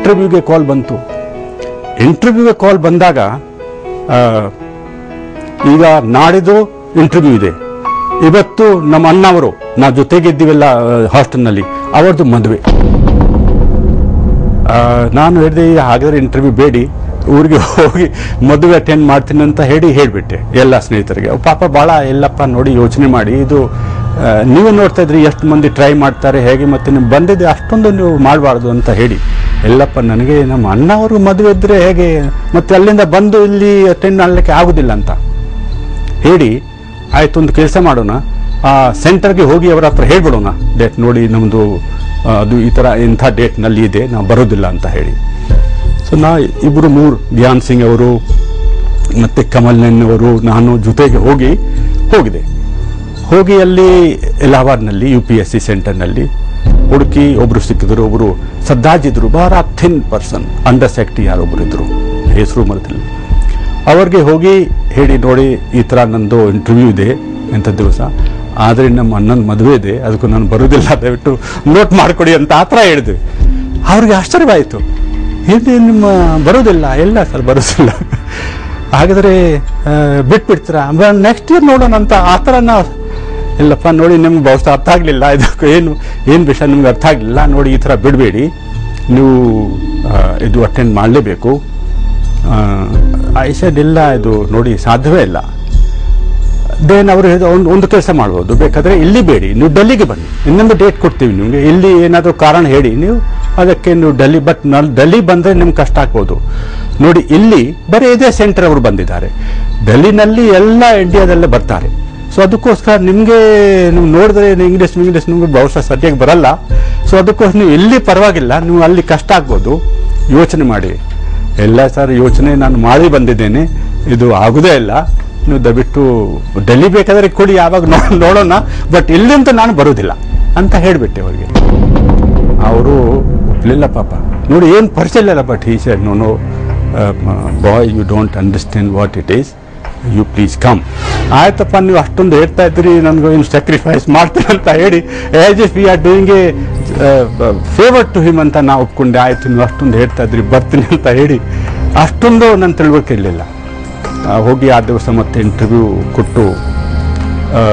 ಇಂಟರ್ವ್ಯೂಗೆ ಕಾಲ್ ಬಂತು ಇಂಟರ್ವ್ಯೂಗೆ ಕಾಲ್ ಬಂದಾಗ ಆ, ಈಗ ನಾಡಿದ್ದು ಇಂಟರ್ವ್ಯೂ ಇದೆ ಇವತ್ತು ನಮ್ಮ ಅಣ್ಣವರು ನಾವು ಜೊತೆಗಿದ್ದೀವಲ್ಲ ಹಾಸ್ಟೆಲ್ನಲ್ಲಿ ಅವರದ್ದು ಮದುವೆ ಆ, ನಾನು ಹೇಳಿದೆ ಹಾಗಾದ್ರೆ ಇಂಟರ್ವ್ಯೂ ಬೇಡಿ ಊರಿಗೆ ಹೋಗಿ ಮದುವೆ ಅಟೆಂಡ್ ಮಾಡ್ತೀನಿ ಅಂತ ಹೇಳಿ ಹೇಳಿಬಿಟ್ಟೆ ಎಲ್ಲ ಸ್ನೇಹಿತರಿಗೆ ಅವ್ ಪಾಪ ಭಾಳ ಎಲ್ಲಪ್ಪ ನೋಡಿ ಯೋಚನೆ ಮಾಡಿ ಇದು ಆ, ನೀವೇ ನೋಡ್ತಾ ಇದ್ರಿ ಎಷ್ಟು ಮಂದಿ ಟ್ರೈ ಮಾಡ್ತಾರೆ ಹೇಗೆ ಮತ್ತೆ ನೀವು ಬಂದಿದೆ ಅಷ್ಟೊಂದು ನೀವು ಮಾಡಬಾರ್ದು ಅಂತ ಹೇಳಿ ಎಲ್ಲಪ್ಪ ನನಗೆ ನಮ್ಮ ಅಣ್ಣವರು ಮದುವೆ ಇದ್ದರೆ ಹೇಗೆ ಮತ್ತೆ ಅಲ್ಲಿಂದ ಬಂದು ಇಲ್ಲಿ ಅಟೆಂಡ್ ಮಾಡಲಿಕ್ಕೆ ಆಗುದಿಲ್ಲ ಅಂತ ಹೇಳಿ ಆಯ್ತು ಒಂದು ಕೆಲಸ ಮಾಡೋಣ ಆ ಸೆಂಟರ್ಗೆ ಹೋಗಿ ಅವರ ಹತ್ರ ಹೇಳ್ಬಿಡೋಣ ಡೇಟ್ ನೋಡಿ ನಮ್ಮದು ಅದು ಈ ಥರ ಇಂಥ ಡೇಟ್ನಲ್ಲಿ ಇದೆ ನಾವು ಬರೋದಿಲ್ಲ ಅಂತ ಹೇಳಿ ಸೊ ನಾ ಇಬ್ಬರು ಮೂರು ಧ್ಯಾನ್ ಸಿಂಗ್ ಅವರು ಮತ್ತು ಕಮಲ್ ನೈನ್ ಅವರು ನಾನು ಜೊತೆಗೆ ಹೋಗಿ ಹೋಗಿದೆ ಹೋಗಿ ಅಲ್ಲಿ ಎಲಾಹಾಬಾದ್ನಲ್ಲಿ ಯು ಪಿ ಎಸ್ ಸಿ ಸೆಂಟರ್ನಲ್ಲಿ ಹುಡುಕಿ ಒಬ್ಬರು ಸಿಕ್ಕಿದ್ರು ಒಬ್ಬರು ಸದ್ದಾಜ್ ಇದ್ರು ಬಹಳ ಥಿನ್ ಪರ್ಸನ್ ಅಂಡರ್ ಸೆಕ್ಟಿ ಯಾರೊಬ್ಬರು ಇದ್ರು ಹೆಸರು ಮರೆತಿಲ್ಲ ಅವ್ರಿಗೆ ಹೋಗಿ ಹೇಳಿ ನೋಡಿ ಈ ಥರ ನಂದು ಇಂಟರ್ವ್ಯೂ ಇದೆ ಇಂಥ ದಿವಸ ಆದರೆ ನಮ್ಮ ಅಣ್ಣನ ಮದುವೆ ಇದೆ ಅದಕ್ಕೂ ನಾನು ಬರೋದಿಲ್ಲ ದಯವಿಟ್ಟು ನೋಟ್ ಮಾಡಿಕೊಡಿ ಅಂತ ಆ ಥರ ಹೇಳಿದ್ವಿ ಅವ್ರಿಗೆ ಆಶ್ಚರ್ಯವಾಯಿತು ಇದು ನಿಮ್ಮ ಬರೋದಿಲ್ಲ ಇಲ್ಲ ಸರ್ ಬರೋದಿಲ್ಲ ಹಾಗಾದರೆ ಆ, ಬಿಟ್ಬಿಡ್ತೀರಾ ನೆಕ್ಸ್ಟ್ ಇಯರ್ ನೋಡೋಣ ಅಂತ ಆ ಥರ ನಾವು ಇಲ್ಲಪ್ಪ ನೋಡಿ ನಿಮ್ಗೆ ಬಹುಶಃ ಅರ್ಥ ಆಗಲಿಲ್ಲ ಇದಕ್ಕೆ ಏನು ಏನು ವಿಷಯ ನಿಮ್ಗೆ ಅರ್ಥ ಆಗಲಿಲ್ಲ ನೋಡಿ ಈ ಥರ ಬಿಡಬೇಡಿ ನೀವು ಆ, ಇದು ಅಟೆಂಡ್ ಮಾಡಲೇಬೇಕು ಐಸೆಡ್ ಇಲ್ಲ ಇದು ನೋಡಿ ಸಾಧ್ಯವೇ ಇಲ್ಲ ದೇನ್ ಅವರು ಹೇಳಿದ ಒಂದು ಒಂದು ಕೆಲಸ ಮಾಡ್ಬೋದು ಬೇಕಾದ್ರೆ ಇಲ್ಲಿ ಬೇಡಿ ನೀವು ಡೆಲ್ಲಿಗೆ ಬನ್ನಿ ಇನ್ನೊಂದು ಡೇಟ್ ಕೊಡ್ತೀವಿ ನಿಮಗೆ ಇಲ್ಲಿ ಏನಾದರೂ ಕಾರಣ ಹೇಳಿ ನೀವು ಅದಕ್ಕೆ ನೀವು ಡೆಲ್ಲಿ ಬಟ್ ನಾನು ಡೆಲ್ಲಿ ಬಂದರೆ ನಿಮ್ಗೆ ಕಷ್ಟ ಆಗ್ಬೋದು ನೋಡಿ ಇಲ್ಲಿ ಬರೀ ಇದೇ ಸೆಂಟರ್ ಅವರು ಬಂದಿದ್ದಾರೆ ಡೆಲ್ಲಿನಲ್ಲಿ ಎಲ್ಲ ಇಂಡಿಯಾದಲ್ಲೇ ಬರ್ತಾರೆ ಸೊ ಅದಕ್ಕೋಸ್ಕರ ನಿಮಗೆ ನೀವು ನೋಡಿದ್ರೆ ಇಂಗ್ಲೀಷ್ ಇಂಗ್ಲೀಷ್ ನಿಮ್ಗೆ ಬಹುಶಃ ಸರಿಯಾಗಿ ಬರಲ್ಲ ಸೊ ಅದಕ್ಕೋಸ್ಕರ ನೀವು ಇಲ್ಲಿ ಪರವಾಗಿಲ್ಲ ನೀವು ಅಲ್ಲಿ ಕಷ್ಟ ಆಗ್ಬೋದು ಯೋಚನೆ ಮಾಡಿ ಎಲ್ಲ ಸರ್ ಯೋಚನೆ ನಾನು ಮಾಡಿ ಬಂದಿದ್ದೇನೆ ಇದು ಆಗುದೇ ಇಲ್ಲ ನೀವು ದಯವಿಟ್ಟು ಡೆಲ್ಲಿ ಬೇಕಾದ್ರೆ ಕೊಡಿ ಯಾವಾಗ ನೋ- ನೋಡೋಣ ಬಟ್ ಇಲ್ಲಿಂದ ನಾನು ಬರೋದಿಲ್ಲ ಅಂತ ಹೇಳಿಬಿಟ್ಟೆ ಅವರಿಗೆ ಅವರು ಒಪ್ಪಲಿಲ್ಲ ಪಾಪ ನೋಡಿ ಏನು ಪರಿಚಯ ಇಲ್ಲ ಬಟ್ ಈ said no no boy you don't understand what it is you please come ಆಯ್ತಪ್ಪ ನೀವು ಅಷ್ಟೊಂದು ಹೇಳ್ತಾ ಇದ್ರಿ ನನಗೆ ಏನು ಸ್ಯಾಕ್ರಿಫೈಸ್ ಮಾಡ್ತೀನಿ ಅಂತ ಹೇಳಿ as if we are doing a favour to him ಅಂತ ನಾವು ಒಪ್ಕೊಂಡೆ ಆಯ್ತು ನೀವು ಅಷ್ಟೊಂದು ಹೇಳ್ತಾ ಇದ್ರಿ ಬರ್ತೀನಿ ಅಂತ ಹೇಳಿ ಅಷ್ಟೊಂದು ನನ್ನ ತಿಳುವಳಿಕೆ ಇರಲಿಲ್ಲ ಹೋಗಿ ಆ ದಿವಸ ಮತ್ತೆ ಇಂಟರ್ವ್ಯೂ ಕೊಟ್ಟು ಆ,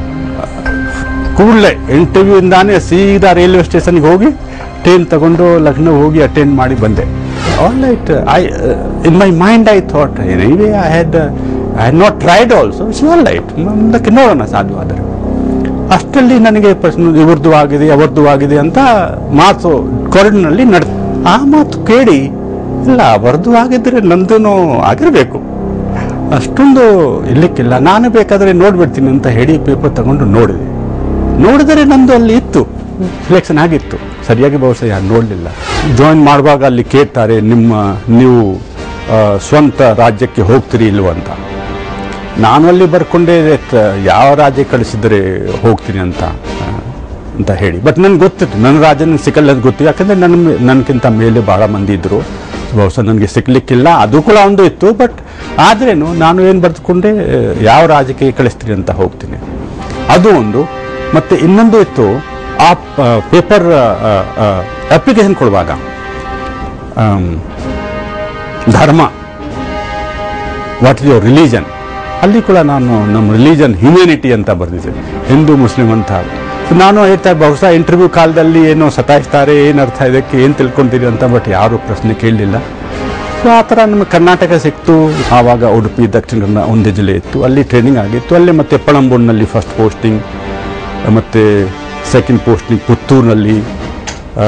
ಕೂಡಲೇ ಇಂಟರ್ವ್ಯೂ ಇಂದಾನೆ ಸೀದಾ ರೈಲ್ವೆ ಸ್ಟೇಷನ್ಗೆ ಹೋಗಿ ಟ್ರೈನ್ ತಗೊಂಡು ಲಕ್ನೋ ಹೋಗಿ ಅಟೆಂಡ್ ಮಾಡಿ ಬಂದೆ all right I in my mind I thought anyway I had I had not tried also it's all right ಮುಂದಕ್ಕೆ ನೋಡೋಣ ಸಾಧ್ಯವಾದರೆ ಅಷ್ಟರಲ್ಲಿ ನನಗೆ ಪ್ರಶ್ನೆ ಇವ್ರದ್ದು ಆಗಿದೆ ಅವರದ್ದು ಆಗಿದೆ ಅಂತ ಮಾತು ಕೊರಡಿನಲ್ಲಿ ನಡೆದು ಆ ಮಾತು ಕೇಳಿ ಇಲ್ಲ ಅವರದ್ದು ಆಗಿದ್ರೆ ನಂದು ಆಗಿರಬೇಕು ಅಷ್ಟೊಂದು ಇರ್ಲಿಕ್ಕಿಲ್ಲ ನಾನು ಬೇಕಾದರೆ ನೋಡ್ಬಿಡ್ತೀನಿ ಅಂತ ಹೇಳಿ ಪೇಪರ್ ತಗೊಂಡು ನೋಡಿದೆ ನೋಡಿದರೆ ನಂದು ಅಲ್ಲಿ ಇತ್ತು ಸಿಲೆಕ್ಷನ್ ಆಗಿತ್ತು ಸರಿಯಾಗಿ ಬಹುಶಃ ಯಾರು ನೋಡಲಿಲ್ಲ ಜಾಯಿನ್ ಮಾಡುವಾಗ ಅಲ್ಲಿ ಕೇಳ್ತಾರೆ ನಿಮ್ಮ ನೀವು ಆ, ಸ್ವಂತ ರಾಜ್ಯಕ್ಕೆ ಹೋಗ್ತೀರಿ ಇಲ್ವ ಅಂತ ನಾನು ಅಲ್ಲಿ ಬರ್ಕೊಂಡೆ ತ- ಯಾವ ರಾಜ್ಯ ಕಳಿಸಿದರೆ ಹೋಗ್ತೀನಿ ಅಂತ ಆ, ಅಂತ ಹೇಳಿ ಬಟ್ ನನ್ಗೆ ಗೊತ್ತಿತ್ತು ನನ್ನ ರಾಜ್ಯ ನನಗೆ ಸಿಕ್ಕಲ್ಲ ಅಂತ ಗೊತ್ತು ಯಾಕಂದರೆ ನನ್ನ ಮೇ- ನನಗಿಂತ ಮೇಲೆ ಭಾಳ ಮಂದಿ ಇದ್ದರು ಬಹುಶಃ ನನಗೆ ಸಿಗ್ಲಿಕ್ಕಿಲ್ಲ ಅದು ಕೂಡ ಒಂದು ಇತ್ತು ಬಟ್ ಆದ್ರೇನು ನಾನು ಏನು ಬರೆದುಕೊಂಡೆ ಯಾವ ರಾಜ್ಯಕ್ಕೆ ಕಳಿಸ್ತೀನಿ ಅಂತ ಹೋಗ್ತೀನಿ ಅದು ಒಂದು ಮತ್ತು ಇನ್ನೊಂದು ಇತ್ತು ಆ ಪೇಪರ್ ಅಪ್ಲಿಕೇಶನ್ ಕೊಡುವಾಗ ಆಮ್, ಧರ್ಮ ವಾಟ್ ಇಸ್ ಯುವರ್ ರಿಲಿಜನ್ ಅಲ್ಲಿ ಕೂಡ ನಾನು ನಮ್ಮ ರಿಲಿಜನ್ ಹ್ಯುಮ್ಯಾನಿಟಿ ಅಂತ ಬರೆದಿದ್ದೆ ಹಿಂದೂ ಮುಸ್ಲಿಂ ಅಂತ So ನಾನು ಹೇಳ್ತಾ ಬಹುಶಃ ಇಂಟರ್ವ್ಯೂ ಕಾಲದಲ್ಲಿ ಏನೋ ಸತಾಯಿಸ್ತಾರೆ ಏನು ಅರ್ಥ ಇದಕ್ಕೆ ಏನು ತಿಳ್ಕೊಂತೀರಿ ಅಂತ ಬಟ್ ಯಾರು ಪ್ರಶ್ನೆ ಕೇಳಲಿಲ್ಲ ಸೊ ಆ ಥರ ನಮ್ಮ ಕರ್ನಾಟಕ ಸಿಕ್ತು ಆವಾಗ ಉಡುಪಿ ದಕ್ಷಿಣ ಕನ್ನಡ ಒಂದೇ ಜಿಲ್ಲೆ ಇತ್ತು ಅಲ್ಲಿ ಟ್ರೈನಿಂಗ್ ಆಗಿತ್ತು ಅಲ್ಲಿ ಮತ್ತೆ ಪಳಂಬೂರಿನಲ್ಲಿ ಫಸ್ಟ್ ಪೋಸ್ಟಿಂಗ್ ಮತ್ತು ಸೆಕೆಂಡ್ ಪೋಸ್ಟಿಂಗ್ ಪುತ್ತೂರಿನಲ್ಲಿ ಆ,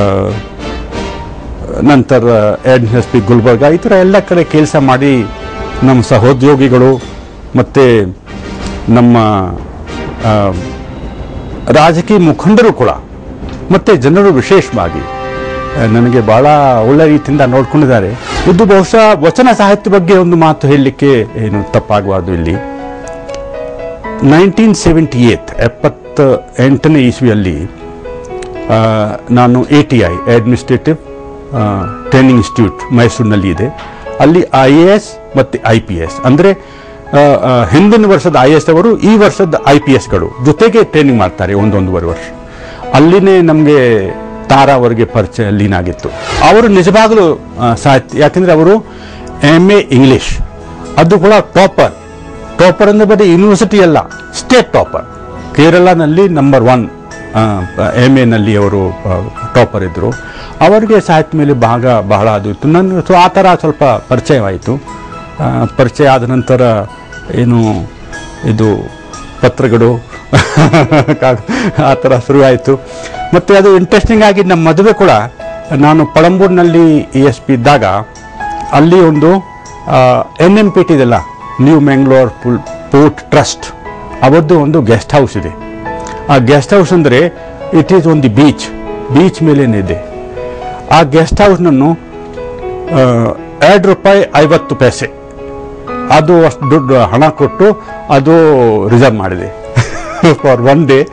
ನಂತರ ಎನ್ ಎಸ್ ಪಿ ಗುಲ್ಬರ್ಗ ಈ ಥರ ಎಲ್ಲ ಕಡೆ ಕೆಲಸ ಮಾಡಿ ನಮ್ಮ ಸಹೋದ್ಯೋಗಿಗಳು ಮತ್ತು ನಮ್ಮ ಆ, ರಾಜಕೀಯ ಮುಖಂಡರು ಕೂಡ ಮತ್ತು ಜನರು ವಿಶೇಷವಾಗಿ ಆ, ನನಗೆ ಭಾಳ ಒಳ್ಳೆ ರೀತಿಯಿಂದ ನೋಡ್ಕೊಂಡಿದ್ದಾರೆ ಇದು ಬಹುಶಃ ವಚನ ಸಾಹಿತ್ಯ ಬಗ್ಗೆ ಒಂದು ಮಾತು ಹೇಳಲಿಕ್ಕೆ ಏನು ತಪ್ಪಾಗಬಾರ್ದು ಇಲ್ಲಿ ನೈನ್ಟೀನ್ ಸೆವೆಂಟಿ ಏತ್ ಎಪ್ಪತ್ತ ಎಂಟನೇ ಇಸ್ವಿಯಲ್ಲಿ ಆ, ನಾನು A T I administrative training institute ಮೈಸೂರಿನಲ್ಲಿ ಇದೆ ಅಲ್ಲಿ ಐ ಎ ಎಸ್ ಮತ್ತು ಐ ಪಿ ಎಸ್ ಅಂದರೆ ಹಿಂದಿನ ವರ್ಷದ ಐ ಎಸ್ ಅವರು ಈ ವರ್ಷದ ಐ ಪಿ ಎಸ್ಗಳು ಜೊತೆಗೆ ಟ್ರೈನಿಂಗ್ ಮಾಡ್ತಾರೆ ಒಂದೊಂದೂವರೆ ವರ್ಷ ಅಲ್ಲಿನೇ ನಮಗೆ ತಾರಾ ಅವರಿಗೆ ಪರಿಚಯ ಲೀನಾಗಿತ್ತು ಅವರು ನಿಜವಾಗಲೂ ಆ, ಸಾಹಿತ್ಯ ಯಾಕೆಂದ್ರೆ ಅವರು ಎಮ್ ಎ ಇಂಗ್ಲಿಷ್ ಅದು ಕೂಡ ಟಾಪರ್ ಟಾಪರ್ ಅಂದ್ರೆ ಬರೀ ಯೂನಿವರ್ಸಿಟಿ ಅಲ್ಲ ಸ್ಟೇಟ್ ಟಾಪರ್ ಕೇರಳನಲ್ಲಿ ನಂಬರ್ ಒನ್ ಎಮ್ ಎನಲ್ಲಿ ಅವರು ಟಾಪರ್ ಇದ್ದರು ಅವರಿಗೆ ಸಾಹಿತ್ಯ ಮೇಲೆ ಭಾಗ ಬಹಳ ಅದು ಇತ್ತು ನನ್ನ ಸೊ ಆ ಥರ ಸ್ವಲ್ಪ ಪರಿಚಯವಾಯಿತು ಆ, ಪರಿಚಯ ಆದ ನಂತರ ಏನು ಇದು ಪತ್ರಗಳು ಕಾ- ಆ ಥರ ಶುರುವಾಯಿತು ಮತ್ತು ಅದು ಇಂಟ್ರೆಸ್ಟಿಂಗ್ ಆಗಿ ನಮ್ಮ ಮದುವೆ ಕೂಡ ನಾನು ಪಳಂಬೂರಿನಲ್ಲಿ ಇ ಎಸ್ ಪಿ ಇದ್ದಾಗ ಅಲ್ಲಿ ಒಂದು ಎನ್ ಎಂ ಪಿ ಟಿ ಇದೆಲ್ಲ ನ್ಯೂ ಮ್ಯಾಂಗ್ಳೂರ್ ಪುಲ್ ಪೋರ್ಟ್ ಟ್ರಸ್ಟ್ ಅವರದ್ದು ಒಂದು ಗೆಸ್ಟ್ ಹೌಸ್ ಇದೆ ಆ ಗೆಸ್ಟ್ ಹೌಸ್ ಅಂದರೆ ಇಟ್ ಈಸ್ ಒಂದು ಬೀಚ್ ಬೀಚ್ ಮೇಲೇನಿದೆ ಆ ಗೆಸ್ಟ್ ಹೌಸ್ನನ್ನು ಎರಡು ರೂಪಾಯಿ ಐವತ್ತು ಪೈಸೆ ಅದು ಅಷ್ಟು ದುಡ್ಡು ಹಣ ಕೊಟ್ಟು ಅದು ರಿಸರ್ವ್ ಮಾಡಿದೆ for one day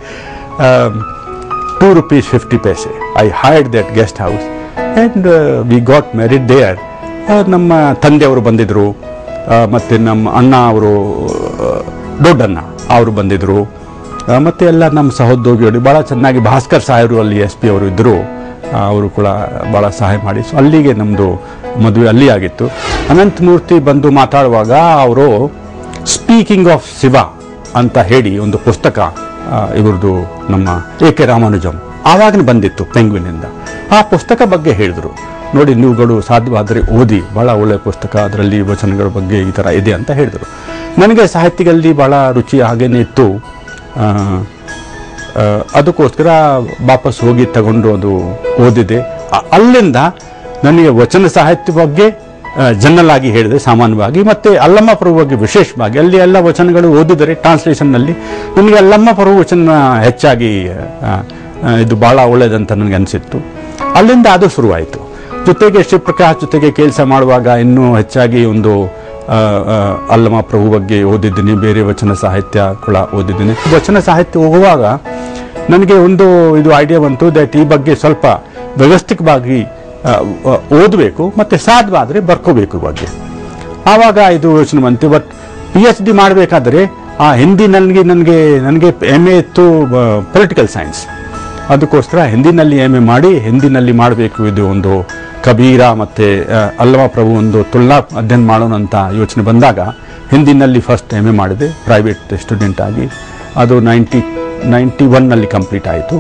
two rupees fifty paise I hired that guest house and we got married there ನಮ್ಮ ತಂದೆಯವರು ಬಂದಿದ್ದರು ಮತ್ತು ನಮ್ಮ ಅಣ್ಣ ಅವರು ದೊಡ್ಡಣ್ಣ ಅವರು ಬಂದಿದ್ದರು ಆ, ಮತ್ತೆ ಎಲ್ಲ ನಮ್ಮ ಸಹೋದ್ಯೋಗಿಗಳು ಭಾಳ ಚೆನ್ನಾಗಿ ಭಾಸ್ಕರ್ ಸಾಹೇಬರು ಅಲ್ಲಿ ಎಸ್ ಪಿ ಅವರು ಇದ್ದರು ಅವರು ಕೂಡ ಭಾಳ ಸಹಾಯ ಮಾಡಿ ಸೊ ಅಲ್ಲಿಗೆ ನಮ್ಮದು ಮದುವೆ ಅಲ್ಲಿ ಆಗಿತ್ತು ಅನಂತಮೂರ್ತಿ ಬಂದು ಮಾತಾಡುವಾಗ ಅವರು ಸ್ಪೀಕಿಂಗ್ ಆಫ್ ಶಿವ ಅಂತ ಹೇಳಿ ಒಂದು ಪುಸ್ತಕ ಆ, ಇವ್ರದ್ದು ನಮ್ಮ ಎ ಕೆ ರಾಮಾನುಜಂ ಆವಾಗ ಬಂದಿತ್ತು ಪೆಂಗ್ವಿನಿಂದ ಆ ಪುಸ್ತಕ ಬಗ್ಗೆ ಹೇಳಿದರು ನೋಡಿ ನೀವುಗಳು ಸಾಧ್ಯವಾದರೆ ಓದಿ ಭಾಳ ಒಳ್ಳೆಯ ಪುಸ್ತಕ ಅದರಲ್ಲಿ ವಚನಗಳ ಬಗ್ಗೆ ಈ ಥರ ಇದೆ ಅಂತ ಹೇಳಿದರು ನನಗೆ ಸಾಹಿತ್ಯದಲ್ಲಿ ಭಾಳ ರುಚಿ ಹಾಗೇನೇ ಇತ್ತು ಆ, ಆ, ಅದಕ್ಕೋಸ್ಕರ ವಾಪಸ್ ಹೋಗಿ ತಗೊಂಡು ಅದು ಓದಿದೆ ಅ- ಅಲ್ಲಿಂದ ನನಗೆ ವಚನ ಸಾಹಿತ್ಯ ಬಗ್ಗೆ ಜನರಲ್ ಆಗಿ ಹೇಳಿದೆ ಸಾಮಾನ್ಯವಾಗಿ ಮತ್ತೆ ಅಲ್ಲಮ್ಮ ಪ್ರಭು ಬಗ್ಗೆ ವಿಶೇಷವಾಗಿ ಅಲ್ಲಿ ಎಲ್ಲ ವಚನಗಳು ಓದಿದರೆ ಟ್ರಾನ್ಸ್ಲೇಷನ್ನಲ್ಲಿ ನನಗೆ ಅಲ್ಲಮ್ಮ ಪ್ರಭು ವಚನ ಹೆಚ್ಚಾಗಿ ಆ, ಆ, ಇದು ಭಾಳ ಒಳ್ಳೆಯದಂತ ನನಗೆ ಅನಿಸಿತ್ತು ಅಲ್ಲಿಂದ ಅದು ಶುರುವಾಯಿತು ಜೊತೆಗೆ ಶಿವಪ್ರಕಾಶ್ ಜೊತೆಗೆ ಕೆಲಸ ಮಾಡುವಾಗ ಇನ್ನೂ ಹೆಚ್ಚಾಗಿ ಒಂದು ಆ, ಆ, ಅಲ್ಲಮ ಪ್ರಭು ಬಗ್ಗೆ ಓದಿದ್ದೀನಿ ಬೇರೆ ವಚನ ಸಾಹಿತ್ಯ ಕೂಡ ಓದಿದ್ದೀನಿ ವಚನ ಸಾಹಿತ್ಯ ಹೋಗುವಾಗ ನನಗೆ ಒಂದು ಇದು ಐಡಿಯಾ ಬಂತು ದಟ್ ಈ ಬಗ್ಗೆ ಸ್ವಲ್ಪ ವ್ಯವಸ್ಥಿತವಾಗಿ ಆ, ಆ, ಓದಬೇಕು ಮತ್ತು ಸಾಧ್ಯವಾದರೆ ಬರ್ಕೋಬೇಕು ಈ ಬಗ್ಗೆ ಆವಾಗ ಇದು ಯೋಚನೆ ಬಂತು ಬಟ್ ಪಿ ಎಚ್ ಡಿ ಮಾಡಬೇಕಾದ್ರೆ ಆ ಹಿಂದಿ ನನಗೆ ನನಗೆ ನನಗೆ ಎಮ್ ಎ ಇತ್ತು ಪೊಲಿಟಿಕಲ್ ಸೈನ್ಸ್ ಅದಕ್ಕೋಸ್ಕರ ಹಿಂದಿನಲ್ಲಿ ಎಮ್ ಎ ಮಾಡಿ ಹಿಂದಿನಲ್ಲಿ ಮಾಡಬೇಕು ಇದು ಒಂದು ಕಬೀರ ಮತ್ತು ಅಲ್ಲಮ ಪ್ರಭು ಒಂದು ತುಲ್ಲಾ ಅಧ್ಯಯನ ಮಾಡೋಣ ಅಂತ ಯೋಚನೆ ಬಂದಾಗ ಹಿಂದಿನಲ್ಲಿ ಫಸ್ಟ್ ಎಮ್ ಎ ಮಾಡಿದೆ ಪ್ರೈವೇಟ್ ಸ್ಟೂಡೆಂಟ್ ಆಗಿ ಅದು ನೈಂಟಿ ನೈಂಟಿ ಒನ್ನಲ್ಲಿ ಕಂಪ್ಲೀಟ್ ಆಯಿತು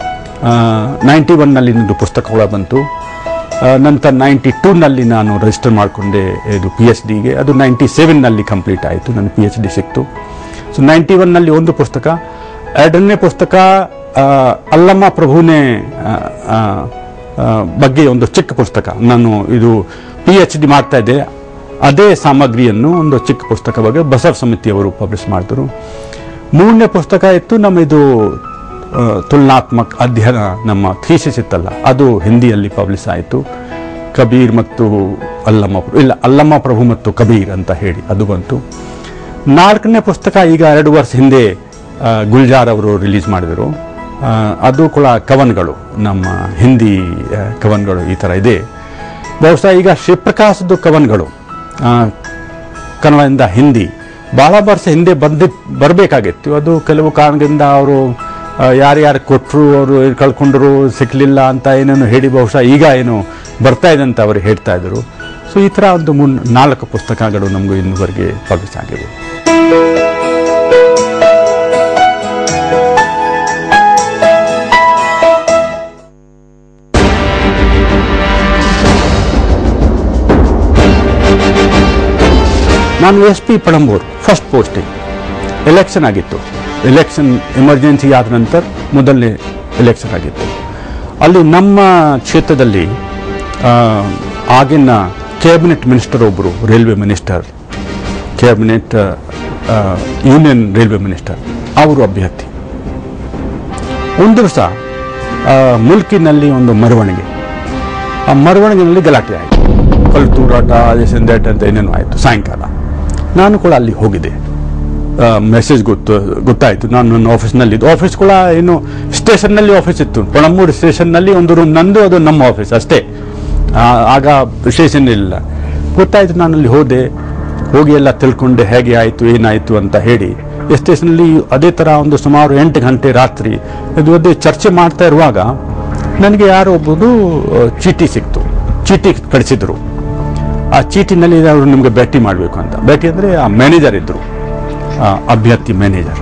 ನೈಂಟಿ ಒನ್ನಲ್ಲಿ ಒಂದು ಪುಸ್ತಕ ಕೂಡ ಬಂತು ಆ, ನಂತರ ನೈಂಟಿ ಟೂನಲ್ಲಿ ನಾನು ರಿಜಿಸ್ಟರ್ ಮಾಡಿಕೊಂಡೆ ಇದು ಪಿ ಎಚ್ ಡಿಗೆ ಅದು ನೈಂಟಿ ಸೆವೆನ್ನಲ್ಲಿ ಕಂಪ್ಲೀಟ್ ಆಯಿತು ನನ್ನ ಪಿ ಎಚ್ ಡಿ ಸಿಕ್ತು ಸೊ ನೈಂಟಿ ಒನ್ನಲ್ಲಿ ಒಂದು ಪುಸ್ತಕ ಎರಡನೇ ಪುಸ್ತಕ ಆ, ಅಲ್ಲಮ್ಮ ಪ್ರಭುನೇ ಆ, ಆ, ಆ, ಬಗ್ಗೆ ಒಂದು ಚಿಕ್ಕ ಪುಸ್ತಕ ನಾನು ಇದು ಪಿ ಎಚ್ ಡಿ ಮಾಡ್ತಾ ಇದ್ದೆ ಅದೇ ಸಾಮಗ್ರಿಯನ್ನು ಒಂದು ಚಿಕ್ಕ ಪುಸ್ತಕ ಬಗ್ಗೆ ಬಸವ ಸಮಿತಿಯವರು ಪಬ್ಲಿಷ್ ಮಾಡಿದ್ರು ಮೂರನೇ ಪುಸ್ತಕ ಇತ್ತು ನಮ್ಮ ಇದು ಆ, ತುಲನಾತ್ಮಕ ಅಧ್ಯಯನ ನಮ್ಮ ಥೀಸಿಸ್ ಇತ್ತಲ್ಲ ಅದು ಹಿಂದಿಯಲ್ಲಿ ಪಬ್ಲಿಷ್ ಆಯಿತು ಕಬೀರ್ ಮತ್ತು ಅಲ್ಲಮ್ಮ ಪ್ರಭು ಇಲ್ಲ ಅಲ್ಲಮ್ಮ ಪ್ರಭು ಮತ್ತು ಕಬೀರ್ ಅಂತ ಹೇಳಿ ಅದು ಬಂತು ನಾಲ್ಕನೇ ಪುಸ್ತಕ ಈಗ ಎರಡು ವರ್ಷ ಹಿಂದೆ ಆ, ಗುಲ್ಜಾರ್ ಅವರು ರಿಲೀಸ್ ಮಾಡಿದರು ಆ, ಅದು ಕೂಡ ಕವನ್ಗಳು ನಮ್ಮ ಹಿಂದಿ ಆ, ಕವನ್ಗಳು ಈ ಥರ ಇದೆ ಬಹುಶಃ ಈಗ ಶಿವಪ್ರಕಾಶದ್ದು ಕವನ್ಗಳು ಆ, ಕನ್ನಡದಿಂದ ಹಿಂದಿ ಭಾಳ ವರ್ಷ ಹಿಂದೆ ಬಂದಿ ಬರಬೇಕಾಗಿತ್ತು ಅದು ಕೆಲವು ಕಾರಣದಿಂದ ಅವರು ಯಾರ್ಯಾರು ಕೊಟ್ಟರು ಅವರು ಕಳ್ಕೊಂಡ್ರು ಸಿಕ್ಕಲಿಲ್ಲ ಅಂತ ಏನೇನು ಹೇಳಿ ಬಹುಶಃ ಈಗ ಏನು ಬರ್ತಾ ಇದೆ ಅಂತ ಅವರು ಹೇಳ್ತಾ ಇದ್ರು ಸೊ ಈ ಥರ ಒಂದು ಮುನ್ ನಾಲ್ಕು ಪುಸ್ತಕಗಳು ನಮಗೂ ಇನ್ನುವರೆಗೆ ಪಬ್ಲಿಷ್ ಆಗಿವೆ ನಾನು S P Panambur first posting election ಆಗಿತ್ತು ಎಲೆಕ್ಷನ್ ಎಮರ್ಜೆನ್ಸಿ ಆದ ನಂತರ ಮೊದಲನೇ ಎಲೆಕ್ಷನ್ ಆಗಿತ್ತು ಅಲ್ಲಿ ನಮ್ಮ ಕ್ಷೇತ್ರದಲ್ಲಿ ಆ, ಆಗಿನ ಕ್ಯಾಬಿನೆಟ್ ಮಿನಿಸ್ಟರ್ ಒಬ್ಬರು railway minister cabinet union railway minister ಅವರು ಅಭ್ಯರ್ಥಿ ಒಂದು ದಿವಸ ಆ, ಮುಲ್ಕಿನಲ್ಲಿ ಒಂದು ಮೆರವಣಿಗೆ ಆ ಮೆರವಣಿಗೆಯಲ್ಲಿ ಗಲಾಟೆ ಆಯಿತು ಕಲ್ಲು ತೂರಾಟ ದಿಸ್ ಅಂಡ್ ದಟ್ ಅಂತ ಏನೇನೋ ಆಯಿತು ಸಾಯಂಕಾಲ ನಾನು ಕೂಡ ಅಲ್ಲಿ ಹೋಗಿದ್ದೆ ಮೆಸೇಜ್ ಗೊತ್ತು ಗೊತ್ತಾಯಿತು ನಾನು ನನ್ನ ಆಫೀಸ್ನಲ್ಲಿ ಆಫೀಸ್ ಕೂಡ ಏನು ಸ್ಟೇಷನ್ನಲ್ಲಿ ಆಫೀಸ್ ಇತ್ತು ಪಣಮ್ಮೂರು ಸ್ಟೇಷನ್ನಲ್ಲಿ ಒಂದು ರೂಮ್ ನಂದು ಅದು ನಮ್ಮ ಆಫೀಸ್ ಅಷ್ಟೇ ಆ, ಆಗ ಸ್ಟೇಷನ್ ಇಲ್ಲ ಗೊತ್ತಾಯಿತು ನಾನು ಅಲ್ಲಿ ಹೋದೆ ಹೋಗಿ ಎಲ್ಲ ತಿಳ್ಕೊಂಡೆ ಹೇಗೆ ಆಯಿತು ಏನಾಯಿತು ಅಂತ ಹೇಳಿ ಸ್ಟೇಷನಲ್ಲಿ ಅದೇ ಥರ ಒಂದು ಸುಮಾರು ಎಂಟು ಗಂಟೆ ರಾತ್ರಿ ಇದು ಅದೇ ಚರ್ಚೆ ಮಾಡ್ತಾ ಇರುವಾಗ ನನಗೆ ಯಾರೋ ಒಬ್ಬರು ಆ, ಚೀಟಿ ಸಿಕ್ತು ಚೀಟಿ ಕಳಿಸಿದ್ರು ಆ ಚೀಟಿನಲ್ಲಿ ಅವರು ನಿಮಗೆ ಭೇಟಿ ಮಾಡಬೇಕು ಅಂತ ಭೇಟಿ ಅಂದರೆ ಆ ಮ್ಯಾನೇಜರ್ ಇದ್ದರು ಅಭ್ಯರ್ಥಿ ಮ್ಯಾನೇಜರ್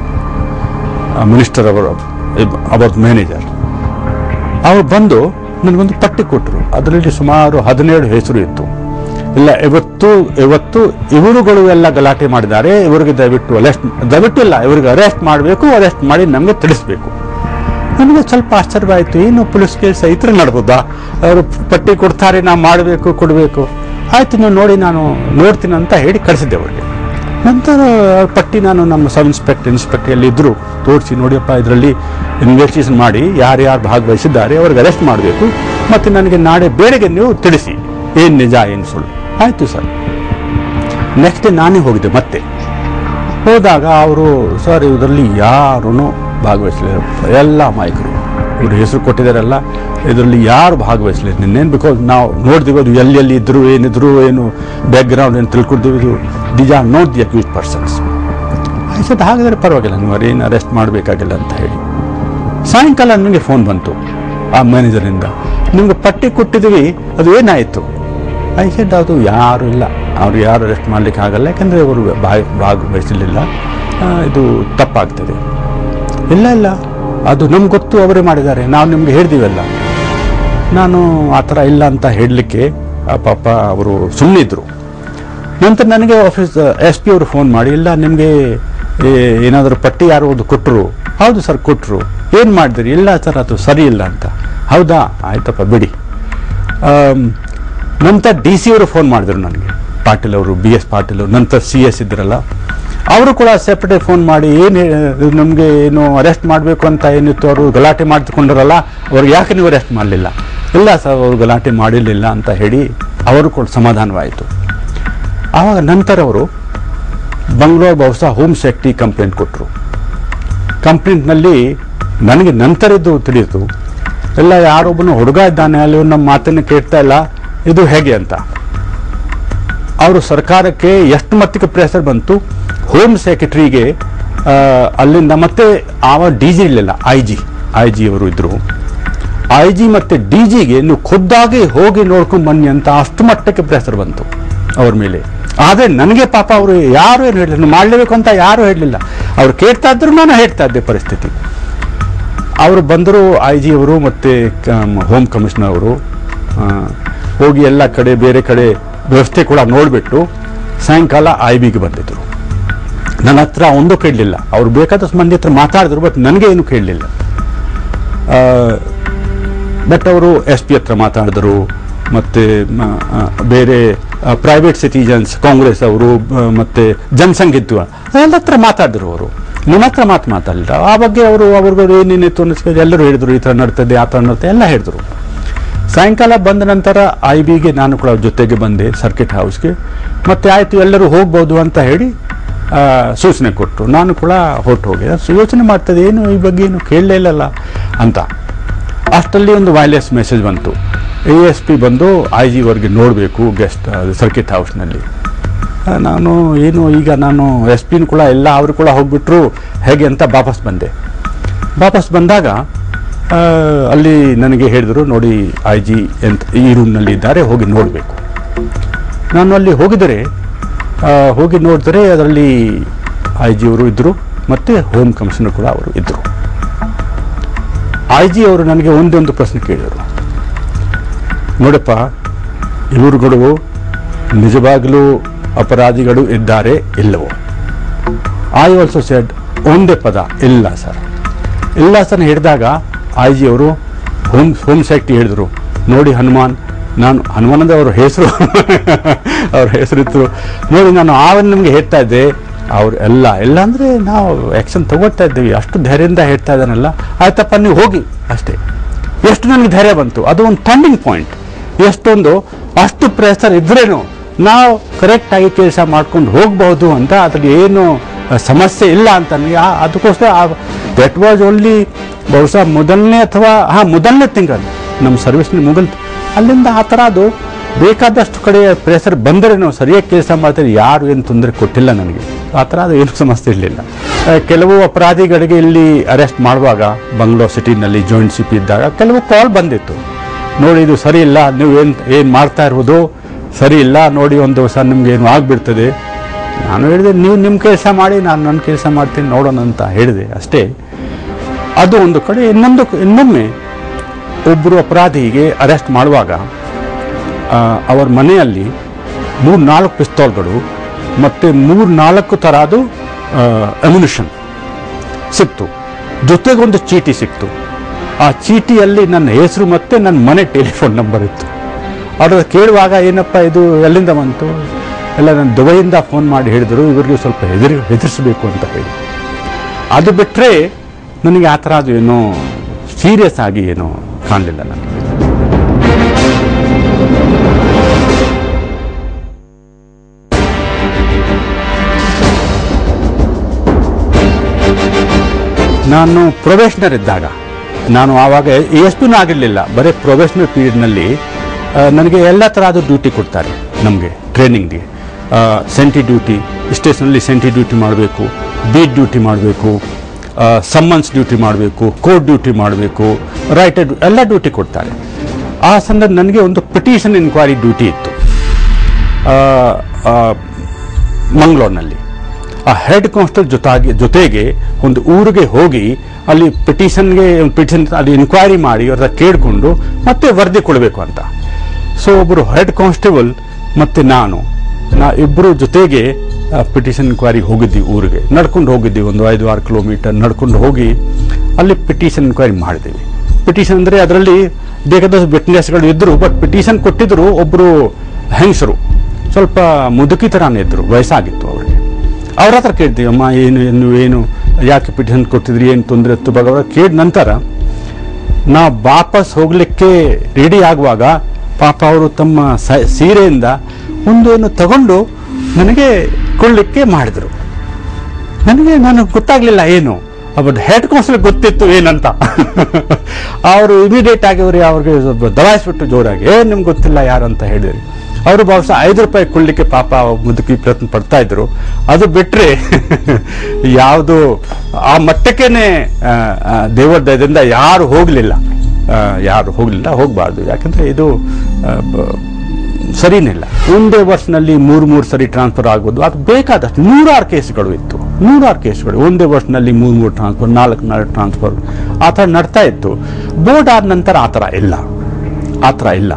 ಮಿನಿಸ್ಟರ್ ಅವರ ಅಬೌಟ್ ಮ್ಯಾನೇಜರ್ ಅವ್ರು ಬಂದು ನನಗೊಂದು ಪಟ್ಟಿ ಕೊಟ್ಟರು ಅದರಲ್ಲಿ ಸುಮಾರು ಹದಿನೇಳು ಹೆಸರು ಇತ್ತು ಇಲ್ಲ ಇವತ್ತು ಇವತ್ತು ಇವರುಗಳು ಎಲ್ಲ ಗಲಾಟೆ ಮಾಡಿದ್ದಾರೆ ಇವರಿಗೆ ದಯವಿಟ್ಟು ಅರೆಸ್ಟ್ ದಯವಿಟ್ಟು ಇಲ್ಲ ಇವರಿಗೆ ಅರೆಸ್ಟ್ ಮಾಡಬೇಕು ಅರೆಸ್ಟ್ ಮಾಡಿ ನಮಗೆ ತಿಳಿಸ್ಬೇಕು ನನಗೆ ಸ್ವಲ್ಪ ಆಶ್ಚರ್ಯವಾಯಿತು ಏನು ಪೊಲೀಸ್ ಕೇಸ್ ಈ ಥರ ನಡ್ಬೋದಾ ಅವರು ಪಟ್ಟಿ ಕೊಡ್ತಾರೆ ನಾವು ಮಾಡಬೇಕು ಕೊಡಬೇಕು ಆಯ್ತು ನೀವು ನೋಡಿ ನಾನು ನೋಡ್ತೀನಿ ಅಂತ ಹೇಳಿ ಕಳಿಸಿದ್ದೆ ಅವರಿಗೆ ನಂತರ ಆ ಪಟ್ಟಿ ನಾನು ನಮ್ಮ ಸಬ್ ಇನ್ಸ್ಪೆಕ್ಟರ್ ಇನ್ಸ್ಪೆಕ್ಟರ್ ಎಲ್ಲಿ ಇದ್ರು ತೋರಿಸಿ ನೋಡಿಯಪ್ಪ ಇದರಲ್ಲಿ ಇನ್ವೆಸ್ಟಿಗೇಷನ್ ಮಾಡಿ ಯಾರ್ಯಾರು ಭಾಗವಹಿಸಿದ್ದಾರೆ ಅವ್ರಿಗೆ ಅರೆಸ್ಟ್ ಮಾಡಬೇಕು ಮತ್ತು ನನಗೆ ನಾಳೆ ಬೇರೆಗೆ ನೀವು ತಿಳಿಸಿ ಏನು ನಿಜ ಏನು ಸುಳ್ಳು ಆಯಿತು ಸರ್ ನೆಕ್ಸ್ಟ್ ಡೇ ನಾನೇ ಹೋಗಿದ್ದೆ ಮತ್ತೆ ಹೋದಾಗ ಅವರು ಸರ್ ಇದರಲ್ಲಿ ಯಾರೂ ಭಾಗವಹಿಸಲಿಲ್ಲ ಎಲ್ಲ ಮಾಯಕರು ಇವರು ಹೆಸರು ಕೊಟ್ಟಿದ್ದಾರಲ್ಲ ಇದರಲ್ಲಿ ಯಾರು ಭಾಗವಹಿಸಲಿಲ್ಲ ನಿನ್ನೇನು ಬಿಕಾಸ್ ನಾವು ನೋಡ್ತೀವಿ ಅದು ಎಲ್ಲಿ ಎಲ್ಲಿ ಇದ್ರು ಏನಿದ್ರು ಏನು ಬ್ಯಾಕ್ಗ್ರೌಂಡ್ ಏನು ತಿಳ್ಕೊಳ್ತೀವಿ ಇದು this are not the accuse persons ಆಯ್ತು ಹಾಗಾದರೆ ಪರವಾಗಿಲ್ಲ ನೀವು ಏನು ಅರೆಸ್ಟ್ ಮಾಡಬೇಕಾಗಿಲ್ಲ ಅಂತ ಹೇಳಿ ಸಾಯಂಕಾಲ ನನಗೆ ಫೋನ್ ಬಂತು ಆ ಮ್ಯಾನೇಜರಿಂದ ನಿಮ್ಗೆ ಪಟ್ಟಿ ಕೊಟ್ಟಿದ್ದೀವಿ ಅದು ಏನಾಯಿತು ಐ ಸೆಡ್ ಅದು ಯಾರು ಇಲ್ಲ ಅವರು ಯಾರು ಅರೆಸ್ಟ್ ಮಾಡಲಿಕ್ಕೆ ಆಗಲ್ಲ ಯಾಕಂದರೆ ಅವರು ಭಾಗ ಭಾಗವಹಿಸಲಿಲ್ಲ ಆ, ಇದು ತಪ್ಪಾಗ್ತದೆ ಇಲ್ಲ ಇಲ್ಲ ಅದು ನಮ್ಗೆ ಗೊತ್ತು ಅವರೇ ಮಾಡಿದ್ದಾರೆ ನಾವು ನಿಮ್ಗೆ ಹೇಳಿದೀವಲ್ಲ ನಾನು ಆ ಥರ ಇಲ್ಲ ಅಂತ ಹೇಳಲಿಕ್ಕೆ ಪಾಪ ಅವರು ಸುಮ್ಮನಿದ್ರು ನಂತರ ನನಗೆ ಆಫೀಸ್ ಎಸ್ ಪಿ ಅವರು ಫೋನ್ ಮಾಡಿ ಇಲ್ಲ ನಿಮಗೆ ಏನಾದರೂ ಪಟ್ಟಿ ಯಾರೋ ಒಂದು ಕೊಟ್ಟರು ಹೌದು ಸರ್ ಕೊಟ್ಟರು ಏನು ಮಾಡಿದ್ರಿ ಇಲ್ಲ ಸರ್ ಅದು ಸರಿ ಇಲ್ಲ ಅಂತ ಹೌದಾ ಆಯ್ತಪ್ಪ ಬಿಡಿ ಆಮ್, ನಂತರ ಡಿ ಸಿ ಅವರು ಫೋನ್ ಮಾಡಿದ್ರು ನನಗೆ ಪಾಟೀಲ್ ಅವರು ಬಿ ಎಸ್ ಪಾಟೀಲ್ ಅವರು ನಂತರ ಸಿ ಎಸ್ ಇದ್ರಲ್ಲ ಅವರು ಕೂಡ ಸೆಪ್ರೇಟ್ ಫೋನ್ ಮಾಡಿ ಏನು ನಮಗೆ ಏನು ಅರೆಸ್ಟ್ ಮಾಡಬೇಕು ಅಂತ ಏನಿತ್ತು ಅವರು ಗಲಾಟೆ ಮಾಡಿಕೊಂಡ್ರಲ್ಲ ಅವ್ರಿಗೆ ಯಾಕೆ ನೀವು ಅರೆಸ್ಟ್ ಮಾಡಲಿಲ್ಲ ಇಲ್ಲ ಸರ್ ಅವರು ಗಲಾಟೆ ಮಾಡಿರಲಿಲ್ಲ ಅಂತ ಹೇಳಿ ಅವರು ಕೂಡ ಸಮಾಧಾನವಾಯಿತು ಆವಾಗ ನಂತರ ಅವರು ಬಂಗಳೂರು ಬಹುಶಃ ಹೋಮ್ ಸೇಫ್ಟಿ ಕಂಪ್ಲೇಂಟ್ ಕೊಟ್ಟರು ಕಂಪ್ಲೇಂಟ್ನಲ್ಲಿ ನನಗೆ ನಂತರ ಇದು ತಿಳಿಯಿತು ಎಲ್ಲ ಯಾರೊಬ್ಬನು ಹುಡುಗ ಇದ್ದಾನೆ ಅಲ್ಲಿ ನಮ್ಮ ಮಾತನ್ನು ಕೇಳ್ತಾ ಇಲ್ಲ ಇದು ಹೇಗೆ ಅಂತ ಅವರು ಸರ್ಕಾರಕ್ಕೆ ಎಷ್ಟು ಮಟ್ಟಿಗೆ ಪ್ರೆಷರ್ ಬಂತು ಹೋಮ್ ಸೆಕ್ರೆಟರಿಗೆ ಅಲ್ಲಿಂದ ಮತ್ತೆ ಆವ ಡಿ ಜಿ ಇರಲಿಲ್ಲ ಐ ಜಿ ಐ ಜಿ ಅವರು ಇದ್ರು ಐ ಜಿ ಮತ್ತೆ ಡಿ ಜಿಗೆ ನೀವು ಖುದ್ದಾಗಿ ಹೋಗಿ ನೋಡ್ಕೊಂಡು ಬನ್ನಿ ಅಂತ ಅಷ್ಟು ಮಟ್ಟಕ್ಕೆ ಪ್ರೆಷರ್ ಬಂತು ಅವ್ರ ಮೇಲೆ ಆದರೆ ನನಗೆ ಪಾಪ ಅವರು ಯಾರು ಏನು ಹೇಳಲಿಲ್ಲ ಮಾಡಲೇಬೇಕು ಅಂತ ಯಾರು ಹೇಳಲಿಲ್ಲ ಅವ್ರು ಕೇಳ್ತಾ ಇದ್ರು ನಾನು ಹೇಳ್ತಾ ಇದ್ದೆ ಪರಿಸ್ಥಿತಿ ಅವರು ಬಂದರು ಐ ಜಿ ಅವರು ಮತ್ತು ಹೋಮ್ ಕಮಿಷನರ್ ಅವರು ಆ, ಹೋಗಿ ಎಲ್ಲ ಕಡೆ ಬೇರೆ ಕಡೆ ವ್ಯವಸ್ಥೆ ಕೂಡ ನೋಡಿಬಿಟ್ಟು ಸಾಯಂಕಾಲ ಐ ಬಿಗೆ ಬಂದಿದ್ರು ನನ್ನ ಹತ್ರ ಒಂದು ಕೇಳಲಿಲ್ಲ ಅವ್ರು ಬೇಕಾದಷ್ಟು ಮಂದಿ ಹತ್ರ ಮಾತಾಡಿದ್ರು ಬಟ್ ನನಗೆ ಏನು ಕೇಳಲಿಲ್ಲ ಬಟ್ ಅವರು ಎಸ್ ಪಿ ಹತ್ರ ಮಾತಾಡಿದ್ರು ಮತ್ತು ಬೇರೆ ಪ್ರೈವೇಟ್ ಸಿಟಿಜನ್ಸ್ ಕಾಂಗ್ರೆಸ್ ಅವರು ಆ, ಮತ್ತೆ ಜನಸಂಘ ಇದ್ದು ಎಲ್ಲ ಹತ್ರ ಮಾತಾಡಿದ್ರು ಅವರು ನನ್ನ ಹತ್ರ ಮಾತು ಮಾತಾಡಲಿಲ್ಲ ಆ ಬಗ್ಗೆ ಅವರು ಅವ್ರಿಗೂ ಏನೇನಿತ್ತು ಅನ್ನಿಸ್ಕೊಂಡು ಎಲ್ಲರೂ ಹೇಳಿದ್ರು ಈ ಥರ ನಡ್ತದೆ ಆ ಥರ ನಡ್ತದೆ ಎಲ್ಲ ಹೇಳಿದ್ರು ಸಾಯಂಕಾಲ ಬಂದ ನಂತರ ಐ ಬಿಗೆ ನಾನು ಕೂಡ ಅವ್ರ ಜೊತೆಗೆ ಬಂದೆ ಸರ್ಕಿಟ್ ಹೌಸ್ಗೆ ಮತ್ತೆ ಆಯಿತು ಎಲ್ಲರೂ ಹೋಗ್ಬೋದು ಅಂತ ಹೇಳಿ ಆ, ಸೂಚನೆ ಕೊಟ್ಟರು ನಾನು ಕೂಡ ಹೊರಟು ಹೋಗಿ ಸೊ ಯೋಚನೆ ಮಾಡ್ತದೆ ಏನು ಈ ಬಗ್ಗೆ ಏನು ಕೇಳಲೇ ಇಲ್ಲಲ್ಲ ಅಂತ ಅಷ್ಟರಲ್ಲಿ ಒಂದು ವೈರ್ಲೆಸ್ ಮೆಸೇಜ್ ಬಂತು ಎ ಎಸ್ ಪಿ ಬಂದು ಐ ಜಿವರೆಗೆ ನೋಡಬೇಕು ಗೆಸ್ಟ್ ಸರ್ಕಿಟ್ ಹೌಸ್ನಲ್ಲಿ ಆ, ನಾನು ಏನು ಈಗ ನಾನು ಎಸ್ ಪಿನ ಕೂಡ ಎಲ್ಲ ಅವರು ಕೂಡ ಹೋಗ್ಬಿಟ್ರು ಹೇಗೆ ಅಂತ ವಾಪಸ್ ಬಂದೆ ವಾಪಸ್ ಬಂದಾಗ ಆ, ಅಲ್ಲಿ ನನಗೆ ಹೇಳಿದರು ನೋಡಿ ಐ ಜಿ ಎಂತ ಈ ರೂಮ್ನಲ್ಲಿ ಇದ್ದಾರೆ ಹೋಗಿ ನೋಡಬೇಕು ನಾನು ಅಲ್ಲಿ ಹೋಗಿದರೆ ಆ, ಹೋಗಿ ನೋಡಿದರೆ ಅದರಲ್ಲಿ ಐ ಜಿ ಅವರು ಇದ್ದರು ಮತ್ತು ಹೋಮ್ ಕಮಿಷನರ್ ಕೂಡ ಅವರು ಇದ್ದರು ಐ ಜಿ ಅವರು ನನಗೆ ಒಂದೊಂದು ಪ್ರಶ್ನೆ ಕೇಳಿದರು ನೋಡಪ್ಪ ಇವರುಗಳು ನಿಜವಾಗಲೂ ಅಪರಾಧಿಗಳು ಇದ್ದಾರೆ ಇಲ್ಲವೋ ಐ ಆಲ್ಸೋ ಸೆಡ್ ಒಂದೇ ಪದ ಇಲ್ಲ ಸರ್ ಇಲ್ಲ ಸರ್ ಹೇಳಿದಾಗ ಐ ಜಿ ಅವರು ಹೋಮ್ ಹೋಮ್ ಸೆಕ್ಟಿ ಹೇಳಿದರು ನೋಡಿ ಹನುಮಾನ್ ನಾನು ಹನುಮಾನದ ಅವ್ರ ಹೆಸರು ಅವ್ರ ಹೆಸರಿತ್ತು ನೋಡಿ ನಾನು ಆವನ್ ನಿಮಗೆ ಹೇಳ್ತಾ ಇದ್ದೆ ಅವ್ರು ಎಲ್ಲ ಎಲ್ಲ ಅಂದರೆ ನಾವು ಆ್ಯಕ್ಷನ್ ತಗೋತಾ ಇದ್ದೀವಿ ಅಷ್ಟು ಧೈರ್ಯದಿಂದ ಹೇಳ್ತಾ ಇದ್ದಾನಲ್ಲ ಆಯ್ತಪ್ಪ ನೀವು ಹೋಗಿ ಅಷ್ಟೇ ಎಷ್ಟು ನನಗೆ ಧೈರ್ಯ ಬಂತು ಅದು ಒಂದು ಟರ್ನಿಂಗ್ ಪಾಯಿಂಟ್ ಎಷ್ಟೊಂದು ಅಷ್ಟು ಪ್ರೆಸರ್ ಇದ್ರೇನು ನಾವು ಕರೆಕ್ಟಾಗಿ ಕೆಲಸ ಮಾಡ್ಕೊಂಡು ಹೋಗ್ಬೋದು ಅಂತ ಅದ್ರಲ್ಲಿ ಏನು ಅಹ್, ಸಮಸ್ಯೆ ಇಲ್ಲ ಅಂತ ನನಗೆ ಆ- ಅದಕ್ಕೋಸ್ಕರ ದಟ್ ವಾಸ್ ಓನ್ಲಿ ಬಹುಶಃ ಮೊದಲನೇ ಅಥವಾ ಹಾಂ ಮೊದಲನೇ ತಿಂಗಳು ನಮ್ಮ ಸರ್ವಿಸ್ನ ಮುಗಲ್ ಅಲ್ಲಿಂದ ಆ ಥರ ಅದು ಬೇಕಾದಷ್ಟು ಕಡೆ ಪ್ರೆಸರ್ ಬಂದರೆ ನಾವು ಸರಿಯಾಗಿ ಕೆಲಸ ಮಾಡ್ತಾರೆ ಯಾರು ಏನು ತೊಂದರೆ ಕೊಟ್ಟಿಲ್ಲ ನನಗೆ ಆ ಥರ ಅದು ಏನು ಸಮಸ್ಯೆ ಇರಲಿಲ್ಲ ಕೆಲವು ಅಪರಾಧಿಗಳಿಗೆ ಇಲ್ಲಿ ಅರೆಸ್ಟ್ ಮಾಡುವಾಗ ಬಂಗ್ಳೂರ್ ಸಿಟಿನಲ್ಲಿ ಜಾಯಿಂಟ್ ಸಿ ಪಿ ಇದ್ದಾಗ ಕೆಲವು ಕಾಲ್ ಬಂದಿತ್ತು ನೋಡಿ ಇದು ಸರಿ ಇಲ್ಲ ನೀವು ಏನು ಏನು ಮಾಡ್ತಾ ಇರುವುದು ಸರಿ ಇಲ್ಲ ನೋಡಿ ಒಂದು ದಿವಸ ನಿಮ್ಗೆ ಏನು ಆಗಿಬಿಡ್ತದೆ ನಾನು ಹೇಳಿದೆ ನೀವು ನಿಮ್ಮ ಕೆಲಸ ಮಾಡಿ ನಾನು ನನ್ನ ಕೆಲಸ ಮಾಡ್ತೀನಿ ನೋಡೋಣ ಅಂತ ಹೇಳಿದೆ ಅಷ್ಟೇ ಅದು ಒಂದು ಕಡೆ ಇನ್ನೊಂದು ಇನ್ನೊಮ್ಮೆ ಒಬ್ಬರು ಅಪರಾಧಿಗೆ ಅರೆಸ್ಟ್ ಮಾಡುವಾಗ ಆ, ಅವರ ಮನೆಯಲ್ಲಿ ಮೂರು ನಾಲ್ಕು ಪಿಸ್ತೂಲ್ಗಳು ಮತ್ತು ಮೂರು ನಾಲ್ಕು ಥರದ್ದು ಅಮ್ಯುನಿಷನ್ ಸಿಕ್ತು ಜೊತೆಗೊಂದು ಚೀಟಿ ಸಿಕ್ತು ಆ ಚೀಟಿಯಲ್ಲಿ ನನ್ನ ಹೆಸರು ಮತ್ತು ನನ್ನ ಮನೆ ಟೆಲಿಫೋನ್ ನಂಬರ್ ಇತ್ತು ಅವ್ರ ಕೇಳುವಾಗ ಏನಪ್ಪ ಇದು ಎಲ್ಲಿಂದ ಬಂತು ಎಲ್ಲ ನಾನು ದುಬೈಯಿಂದ ಫೋನ್ ಮಾಡಿ ಹೇಳಿದರು ಇವರಿಗೆ ಸ್ವಲ್ಪ ಹೆದರಿ ಹೆದರಿಸಬೇಕು ಅಂತ ಹೇಳಿ ಅದು ಬಿಟ್ಟರೆ ನನಗೆ ಆ ಥರ ಅದು ಏನೋ ಸೀರಿಯಸ್ ಆಗಿ ಏನೋ ಕಾಣಲಿಲ್ಲ ನನಗೆ ನಾನು ಪ್ರೊಬೇಷನರ್ ಇದ್ದಾಗ ನಾನು ಆವಾಗ ಎಸ್ ಪಿನೂ ಆಗಿರಲಿಲ್ಲ ಬರೀ ಪ್ರೊಬೇಷನರ್ ಪೀರಿಯಡ್ನಲ್ಲಿ ನನಗೆ ಎಲ್ಲ ಥರದ ಡ್ಯೂಟಿ ಕೊಡ್ತಾರೆ ನಮಗೆ ಟ್ರೈನಿಂಗ್ಗೆ ಸೆಂಟಿ ಡ್ಯೂಟಿ ಸ್ಟೇಷನಲ್ಲಿ ಸೆಂಟಿ ಡ್ಯೂಟಿ ಮಾಡಬೇಕು ಬೀಟ್ ಡ್ಯೂಟಿ ಮಾಡಬೇಕು ಸಮ್ಮನ್ಸ್ ಡ್ಯೂಟಿ ಮಾಡಬೇಕು ಕೋರ್ಟ್ ಡ್ಯೂಟಿ ಮಾಡಬೇಕು ರೈಟ್ ಎಲ್ಲ ಡ್ಯೂಟಿ ಕೊಡ್ತಾರೆ ಆ ಸಂದರ್ಭ ನನಗೆ ಒಂದು ಪಿಟಿಷನ್ ಇನ್ಕ್ವೈರಿ ಡ್ಯೂಟಿ ಇತ್ತು ಆ, ಆ, ಮಂಗಳೂರಿನಲ್ಲಿ ಆ ಹೆಡ್ ಕಾನ್ಸ್ಟೇಬಲ್ ಜೊತೆಗೆ ಜೊತೆಗೆ ಒಂದು ಊರಿಗೆ ಹೋಗಿ ಅಲ್ಲಿ ಪಿಟಿಷನ್ಗೆ ಪಿಟಿಷನ್ ಅಲ್ಲಿ ಇನ್ಕ್ವೈರಿ ಮಾಡಿ ಅವ್ರ ಕೇಳಿಕೊಂಡು ಮತ್ತೆ ವರದಿ ಕೊಡಬೇಕು ಅಂತ ಸೊ ಒಬ್ಬರು ಹೆಡ್ ಕಾನ್ಸ್ಟೇಬಲ್ ಮತ್ತೆ ನಾನು ನಾ ಇಬ್ಬರು ಜೊತೆಗೆ ಪಿಟಿಷನ್ ಇನ್ಕ್ವೈರಿಗೆ ಹೋಗಿದ್ವಿ ಊರಿಗೆ ನಡ್ಕೊಂಡು ಹೋಗಿದ್ವಿ ಒಂದು ಐದು ಆರು ಕಿಲೋಮೀಟರ್ ನಡ್ಕೊಂಡು ಹೋಗಿ ಅಲ್ಲಿ ಪಿಟಿಷನ್ ಇನ್ಕ್ವೈರಿ ಮಾಡಿದ್ದೀವಿ ಪಿಟಿಷನ್ ಅಂದರೆ ಅದರಲ್ಲಿ ಬೇಕಾದಷ್ಟು ವಿಟ್ನೆಸ್ಗಳು ಇದ್ದರು ಬಟ್ ಪಿಟಿಷನ್ ಕೊಟ್ಟಿದ್ರು ಒಬ್ಬರು ಹೆಂಗಸರು ಸ್ವಲ್ಪ ಮುದುಕಿ ಥರನೇ ಇದ್ದರು ವಯಸ್ಸಾಗಿತ್ತು ಅವರಿಗೆ ಅವ್ರ ಹತ್ರ ಕೇಳ್ತೀವಿ ಅಮ್ಮ ಏನು ಏನು ಏನು ಯಾಕೆ ಪಿಟಿಷನ್ ಕೊಟ್ಟಿದ್ರಿ ಏನು ತೊಂದರೆ ಇತ್ತು ಬಗ್ಗೆ ಅವ್ರ ಕೇಳಿದ ನಂತರ ನಾ ವಾಪಸ್ ಹೋಗ್ಲಿಕ್ಕೆ ರೆಡಿ ಆಗುವಾಗ ಪಾಪ ಅವರು ತಮ್ಮ ಸ- ಸೀರೆಯಿಂದ ಒಂದು ಏನು ತಗೊಂಡು ನನಗೆ ಕೊಳ್ಳಿಕ್ಕೆ ಮಾಡಿದರು ನನಗೆ ನನಗೆ ಗೊತ್ತಾಗ್ಲಿಲ್ಲ ಏನು ಬಟ್ ಹೆಡ್ ಕಾನ್ಸ್ಟೇಬಲ್ ಗೊತ್ತಿತ್ತು ಏನಂತ ಅವರು ಇಮಿಡಿಯೇಟ್ ಆಗಿ ಅವ್ರಿಗೆ ಅವ್ರಿಗೆ ಸ್ವಲ್ಪ ದಬಾಯಿಸ್ಬಿಟ್ಟು ಜೋರಾಗಿ ಏ ನಿಮ್ಗೆ ಗೊತ್ತಿಲ್ಲ ಯಾರು ಅಂತ ಹೇಳಿದ್ರು ಅವರು ಬಹುಶಃ ಐದು ರೂಪಾಯಿ ಕೊಳ್ಳಿಕ್ಕೆ ಪಾಪ ಮುದುಕಿ ಪ್ರಯತ್ನ ಪಡ್ತಾ ಇದ್ರು ಅದು ಬಿಟ್ರೆ ಯಾವುದು ಆ ಮಟ್ಟಕ್ಕೇನೆ ಆ, ಆ, ದೇವರ ದಯದಿಂದ ಯಾರು ಹೋಗಲಿಲ್ಲ ಯಾರು ಹೋಗಲಿಲ್ಲ ಹೋಗಬಾರ್ದು ಯಾಕಂದ್ರೆ ಇದು ಆ, ಬ- ಸರಿನೇ ಇಲ್ಲ ಒಂದೇ ವರ್ಷನಲ್ಲಿ ಮೂರು ಮೂರು ಸರಿ ಟ್ರಾನ್ಸ್ಫರ್ ಆಗೋದು ಅದು ಬೇಕಾದಷ್ಟು ನೂರಾರು ಕೇಸ್ಗಳು ಇತ್ತು ನೂರಾರು ಕೇಸ್ಗಳು ಒಂದೇ ವರ್ಷನಲ್ಲಿ ಮೂರು ಮೂರು ಟ್ರಾನ್ಸ್ಫರ್ ನಾಲ್ಕು ನಾಲ್ಕು ಟ್ರಾನ್ಸ್ಫರ್ ಆ ಥರ ನಡ್ತಾ ಇತ್ತು ಬೋರ್ಡ್ ಆದ ನಂತರ ಆ ಥರ ಇಲ್ಲ ಆ ಥರ ಇಲ್ಲ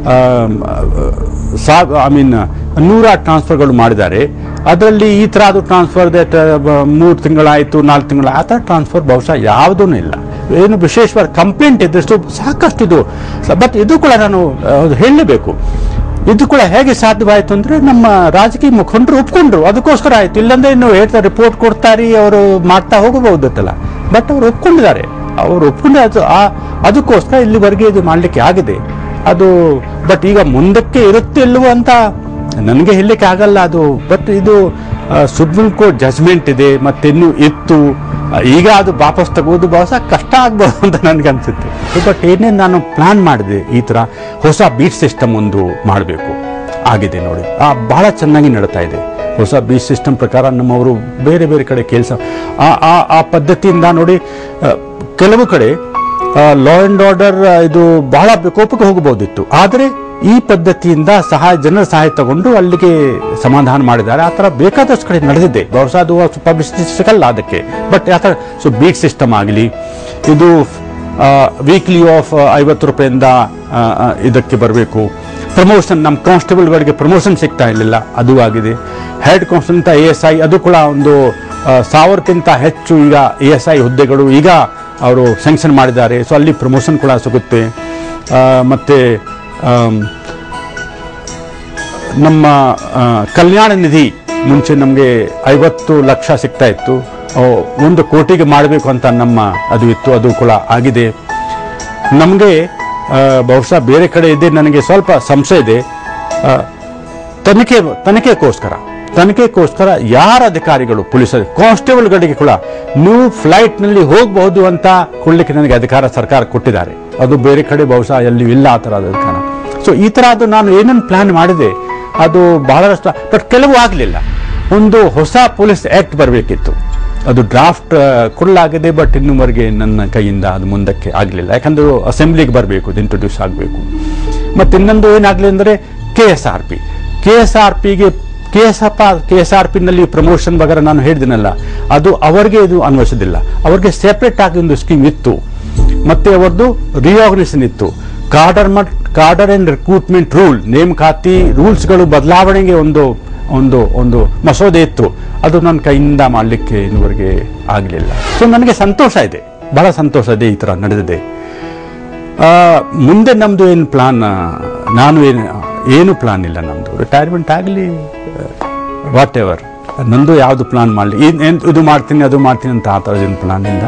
ಸಾ ಐ ಮೀನ್ ನೂರಾರು ಟ್ರಾನ್ಸ್ಫರ್ಗಳು ಮಾಡಿದ್ದಾರೆ ಅದರಲ್ಲಿ ಈ ಥರ ಅದು ಟ್ರಾನ್ಸ್ಫರ್ ದಟ್ ಮೂರು ತಿಂಗಳಾಯಿತು ನಾಲ್ಕು ತಿಂಗಳು ಆ ಥರ ಟ್ರಾನ್ಸ್ಫರ್ ಬಹುಶಃ ಯಾವುದೂ ಇಲ್ಲ ಏನು ವಿಶೇಷವಾದ ಕಂಪ್ಲೇಂಟ್ ಇದ್ದಷ್ಟು ಸಾಕಷ್ಟು ಇದು ಬಟ್ ಇದು ಕೂಡ ನಾನು ಆ, ಹೇಳಲೇಬೇಕು ಇದು ಕೂಡ ಹೇಗೆ ಸಾಧ್ಯವಾಯಿತು ಅಂದ್ರೆ ನಮ್ಮ ರಾಜಕೀಯ ಮುಖಂಡರು ಒಪ್ಕೊಂಡ್ರು ಅದಕ್ಕೋಸ್ಕರ ಆಯ್ತು ಇಲ್ಲಂದ್ರೆ ಇನ್ನು ಹೇಳ್ತಾರೆ ರಿಪೋರ್ಟ್ ಕೊಡ್ತಾರೆ ಅವರು ಮಾಡ್ತಾ ಹೋಗಬಹುದತ್ತಲ್ಲ ಬಟ್ ಅವರು ಒಪ್ಕೊಂಡಿದ್ದಾರೆ ಅವರು ಒಪ್ಕೊಂಡ್ರೆ ಅದು ಆ ಅದಕ್ಕೋಸ್ಕರ ಇಲ್ಲಿವರೆಗೆ ಇದು ಮಾಡಲಿಕ್ಕೆ ಆಗಿದೆ ಅದು ಬಟ್ ಈಗ ಮುಂದಕ್ಕೆ ಇರುತ್ತೆ ಇಲ್ವೋ ಅಂತ ನನಗೆ ಹೇಳಲಿಕ್ಕೆ ಆಗಲ್ಲ ಅದು ಬಟ್ ಇದು ಸುಪ್ರೀಂ ಕೋರ್ಟ್ ಜಜ್ಮೆಂಟ್ ಇದೆ ಮತ್ತಿನ್ನು ಇತ್ತು ಆ, ಈಗ ಅದು ವಾಪಸ್ ತಗೋದು ಬಹುಶಃ ಕಷ್ಟ ಆಗ್ಬೋದು ಅಂತ ನನಗೆ ಅನ್ಸುತ್ತೆ ಬಟ್ ಏನೇ ನಾನು ಪ್ಲಾನ್ ಮಾಡಿದೆ ಈ ಥರ ಹೊಸ ಬೀಟ್ ಸಿಸ್ಟಮ್ ಒಂದು ಮಾಡಬೇಕು ಆಗಿದೆ ನೋಡಿ ಆ ಬಹಳ ಚೆನ್ನಾಗಿ ನಡೀತಾ ಇದೆ ಹೊಸ ಬೀಟ್ ಸಿಸ್ಟಮ್ ಪ್ರಕಾರ ನಮ್ಮವರು ಬೇರೆ ಬೇರೆ ಕಡೆ ಕೆಲಸ ಆ ಆ ಆ ಪದ್ಧತಿಯಿಂದ ನೋಡಿ ಆ, ಕೆಲವು ಕಡೆ ಲಾ ಅಂಡ್ ಆರ್ಡರ್ ಇದು ಬಹಳ ಕೋಪಕ್ಕೆ ಹೋಗಬಹುದಿತ್ತು ಆದರೆ ಈ ಪದ್ಧತಿಯಿಂದ ಸಹಾಯ ಜನರ ಸಹಾಯ ತಗೊಂಡು ಅಲ್ಲಿಗೆ ಸಮಾಧಾನ ಮಾಡಿದ್ದಾರೆ ಆ ಥರ ಬೇಕಾದಷ್ಟು ಕಡೆ ನಡೆದಿದೆ ಬಹುಶಃ ಅದು ಪಬ್ಲಿಸಿಟಿ ಸಿಗಲ್ಲ ಅದಕ್ಕೆ ಬಟ್ ಆ ಥರ ಸೊ ಬೀಟ್ ಸಿಸ್ಟಮ್ ಆಗಲಿ ಇದು ವೀಕ್ಲಿ ಆಫ್ ಐವತ್ತು ರೂಪಾಯಿಂದ ಆ, ಆ, ಇದಕ್ಕೆ ಬರಬೇಕು ಪ್ರಮೋಷನ್ ನಮ್ಮ ಕಾನ್ಸ್ಟೇಬಲ್ಗಳಿಗೆ ಪ್ರಮೋಷನ್ ಸಿಗ್ತಾ ಇರಲಿಲ್ಲ ಅದು ಆಗಿದೆ ಹೆಡ್ ಕಾನ್ಸ್ಟೇಬಲ್ ಅಂತ ಎ ಎಸ್ ಐ ಅದು ಕೂಡ ಒಂದು ಆ, ಸಾವಿರಕ್ಕಿಂತ ಹೆಚ್ಚು ಈಗ ಎ ಎಸ್ ಐ ಹುದ್ದೆಗಳು ಈಗ ಅವರು ಸ್ಯಾಂಕ್ಷನ್ ಮಾಡಿದ್ದಾರೆ ಸೊ ಅಲ್ಲಿ ಪ್ರಮೋಷನ್ ಕೂಡ ಸಿಗುತ್ತೆ ಆ, ಮತ್ತೆ ಆಮ್, ನಮ್ಮ ಆ, ಕಲ್ಯಾಣ ನಿಧಿ ಮುಂಚೆ ನಮಗೆ ಐವತ್ತು ಲಕ್ಷ ಸಿಗ್ತಾ ಇತ್ತು ಆ, ಒಂದು ಕೋಟಿಗೆ ಮಾಡಬೇಕು ಅಂತ ನಮ್ಮ ಅದು ಇತ್ತು ಅದು ಕೂಡ ಆಗಿದೆ ನಮಗೆ ಬಹುಶಃ ಬೇರೆ ಕಡೆ ಇದೆ ನನಗೆ ಸ್ವಲ್ಪ ಸಂಶಯ ಇದೆ ಆ, ತನಿಖೆ ತನಿಖೆಗೋಸ್ಕರ ತನಿಖೆಗೋಸ್ಕರ ಯಾರ ಅಧಿಕಾರಿಗಳು ಪೊಲೀಸ್ ಕಾನ್ಸ್ಟೇಬಲ್ಗಳಿಗೆ ಕೂಡ ನೀವು ಫ್ಲೈಟ್ನಲ್ಲಿ ಹೋಗಬಹುದು ಅಂತ ಕೊಡ್ಲಿಕ್ಕೆ ನನಗೆ ಅಧಿಕಾರ ಸರ್ಕಾರ ಕೊಟ್ಟಿದ್ದಾರೆ ಅದು ಬೇರೆ ಕಡೆ ಬಹುಶಃ ಎಲ್ಲಿ ಇಲ್ಲ ಆ ಥರ ಅಧಿಕಾರ ಸೊ ಸೊ ಈ ಥರ ಅದು ನಾನು ಏನೇನು ಪ್ಲಾನ್ ಮಾಡಿದೆ ಅದು ಬಹಳಷ್ಟು ಬಟ್ ಕೆಲವು ಆಗಲಿಲ್ಲ ಒಂದು ಹೊಸ ಪೊಲೀಸ್ ಆ್ಯಕ್ಟ್ ಬರಬೇಕಿತ್ತು ಅದು ಡ್ರಾಫ್ಟ್ ಕೊಡಲಾಗಿದೆ ಬಟ್ ಇನ್ನೂವರೆಗೆ ನನ್ನ ಕೈಯಿಂದ ಅದು ಮುಂದಕ್ಕೆ ಆಗಲಿಲ್ಲ ಯಾಕಂದ್ರೆ ಅಸೆಂಬ್ಲಿಗೆ ಬರಬೇಕು ಅದು ಇಂಟ್ರೊಡ್ಯೂಸ್ ಆಗಬೇಕು ಮತ್ತು ಇನ್ನೊಂದು ಏನಾಗಲಿ ಅಂದರೆ K S R P K S R ಪಿಗೆ K S R K S R ಪಿನಲ್ಲಿ ಪ್ರಮೋಷನ್ ವಗರ ನಾನು ಹೇಳಿದಿನಲ್ಲ ಅದು ಅವರಿಗೆ ಇದು ಅನ್ವಯಿಸೋದಿಲ್ಲ ಅವ್ರಿಗೆ ಸೆಪ್ರೇಟ್ ಆಗಿ ಒಂದು ಸ್ಕೀಮ್ ಇತ್ತು ಮತ್ತೆ ಅವರದ್ದು ರಿಆರ್ಗನೈಸೇಷನ್ ಇತ್ತು ಕಾರ್ಡರ್ ಮಟ್ ಕಾರ್ಡರ್ ಅಂಡ್ ರಿಕ್ರೂಟ್ಮೆಂಟ್ ರೂಲ್ ನೇಮಕಾತಿ ರೂಲ್ಸ್ಗಳು ಬದಲಾವಣೆಗೆ ಒಂದು ಒಂದು ಒಂದು ಮಸೂದೆ ಇತ್ತು ಅದು ನನ್ನ ಕೈಯಿಂದ ಮಾಡಲಿಕ್ಕೆ ಇನ್ನುವರೆಗೆ ಆಗಲಿಲ್ಲ ಸೊ ನನಗೆ ಸಂತೋಷ ಇದೆ ಬಹಳ ಸಂತೋಷ ಇದೆ ಈ ಥರ ನಡೆದಿದೆ ಆ, ಮುಂದೆ ನಮ್ಮದು ಏನು ಪ್ಲಾನ್ ನಾನು ಏನು ಏನು ಪ್ಲಾನ್ ಇಲ್ಲ ನಮ್ಮದು ರಿಟೈರ್ಮೆಂಟ್ ಆಗಲಿ ವಾಟ್ ಎವರ್ ನಂದು ಯಾವುದು ಪ್ಲಾನ್ ಮಾಡಲಿ ಇದು ಮಾಡ್ತೀನಿ ಅದು ಮಾಡ್ತೀನಿ ಅಂತ ಆ ಥರದ್ದೇನು ಪ್ಲಾನ್ ಇಲ್ಲ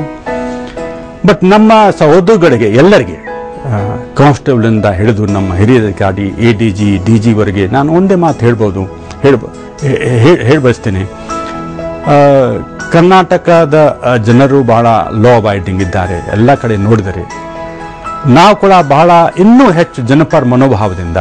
ಬಟ್ ನಮ್ಮ ಸಹೋದರಗಳಿಗೆ ಎಲ್ಲರಿಗೆ ಕಾನ್ಸ್ಟೇಬಲಿಂದ ಹಿಡಿದು ನಮ್ಮ ಹಿರಿಯ ಅಧಿಕಾರಿ ಎ ಡಿ ಜಿ ಡಿ ಜಿವರೆಗೆ ನಾನು ಒಂದೇ ಮಾತು ಹೇಳ್ಬೋದು ಹೇಳ್ಬ ಹೇಳಿ ಬಯಸ್ತೇನೆ ಆ, ಕರ್ನಾಟಕದ ಆ, ಜನರು ಬಹಳ ಲೋ ಅಬೈಡಿಂಗ್ ಇದ್ದಾರೆ ಎಲ್ಲ ಕಡೆ ನೋಡಿದರೆ ನಾವು ಕೂಡ ಬಹಳ ಇನ್ನೂ ಹೆಚ್ಚು ಜನಪರ ಮನೋಭಾವದಿಂದ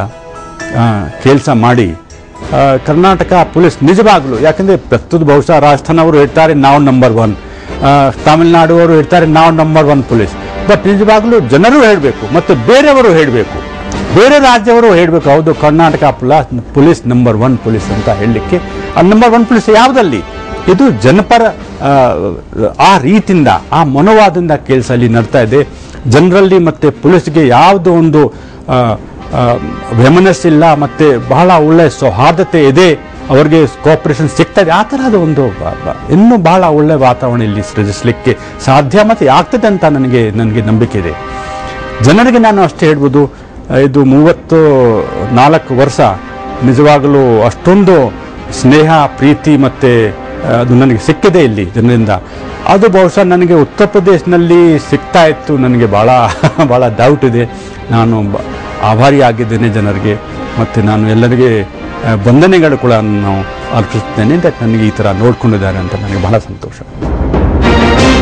ಕೆಲಸ ಮಾಡಿ ಆ, ಕರ್ನಾಟಕ ಪೊಲೀಸ್ ನಿಜವಾಗಲು ಯಾಕಂದರೆ ಪ್ರಸ್ತುತ ಬಹುಶಃ ರಾಜಸ್ಥಾನ ಅವರು ಹೇಳ್ತಾರೆ ನಾವು ನಂಬರ್ ಒನ್ ತಮಿಳುನಾಡು ಅವರು ಹೇಳ್ತಾರೆ ನಾವು ನಂಬರ್ ಒನ್ ಪೊಲೀಸ್ ಬಟ್ ನಿಜವಾಗ್ಲೂ ಜನರು ಹೇಳಬೇಕು ಮತ್ತು ಬೇರೆಯವರು ಹೇಳಬೇಕು ಬೇರೆ ರಾಜ್ಯವರು ಹೇಳಬೇಕು ಹೌದು Karnataka plus police number one police ಅಂತ ಹೇಳಲಿಕ್ಕೆ ಆ ನಂಬರ್ ಒನ್ ಪೊಲೀಸ್ ಯಾವುದಲ್ಲಿ ಇದು ಜನಪರ ಆ, ಆ ರೀತಿಯಿಂದ ಆ ಮನೋವಾದದಿಂದ ಕೆಲಸ ಅಲ್ಲಿ ನಡ್ತಾ ಇದೆ ಜನರಲ್ಲಿ ಮತ್ತೆ ಪೊಲೀಸ್ಗೆ ಯಾವುದೋ ಒಂದು ಆ, ಆ, ವ್ಯಮನಸ್ಸಿಲ್ಲ ಮತ್ತೆ ಬಹಳ ಒಳ್ಳೆ ಸೌಹಾರ್ದತೆ ಇದೆ ಅವರಿಗೆ ಕೋಆಪರೇಷನ್ ಸಿಗ್ತಾ ಇದೆ ಆ ಥರದ ಒಂದು ಬ- ಬ- ಇನ್ನೂ ಬಹಳ ಒಳ್ಳೆ ವಾತಾವರಣ ಇಲ್ಲಿ ಸೃಜಿಸಲಿಕ್ಕೆ ಸಾಧ್ಯ ಮತ್ತು ಆಗ್ತದೆ ಅಂತ ನನಗೆ ನನಗೆ ನಂಬಿಕೆ ಇದೆ ಜನರಿಗೆ ನಾನು ಅಷ್ಟೇ ಹೇಳ್ಬೋದು ಆ, ಇದು ಮೂವತ್ತು ನಾಲ್ಕು ವರ್ಷ ನಿಜವಾಗಲೂ ಅಷ್ಟೊಂದು ಸ್ನೇಹ ಪ್ರೀತಿ ಮತ್ತು ಅದು ನನಗೆ ಸಿಕ್ಕಿದೆ ಇಲ್ಲಿ ಜನರಿಂದ ಅದು ಬಹುಶಃ ನನಗೆ ಉತ್ತರ ಪ್ರದೇಶನಲ್ಲಿ ಸಿಗ್ತಾ ಇತ್ತು ನನಗೆ ಭಾಳ ಭಾಳ ಡೌಟ್ ಇದೆ ನಾನು ಬ- ಆಭಾರಿಯಾಗಿದ್ದೇನೆ ಜನರಿಗೆ ಮತ್ತು ನಾನು ಎಲ್ಲರಿಗೆ ಆ, ವಂದನೆಗಳು ಕೂಡ ನಾನು ಅರ್ಪಿಸುತ್ತೇನೆ ದಟ್ ನನಗೆ ಈ ಥರ ನೋಡ್ಕೊಂಡಿದ್ದಾರೆ ಅಂತ ನನಗೆ ಬಹಳ ಸಂತೋಷ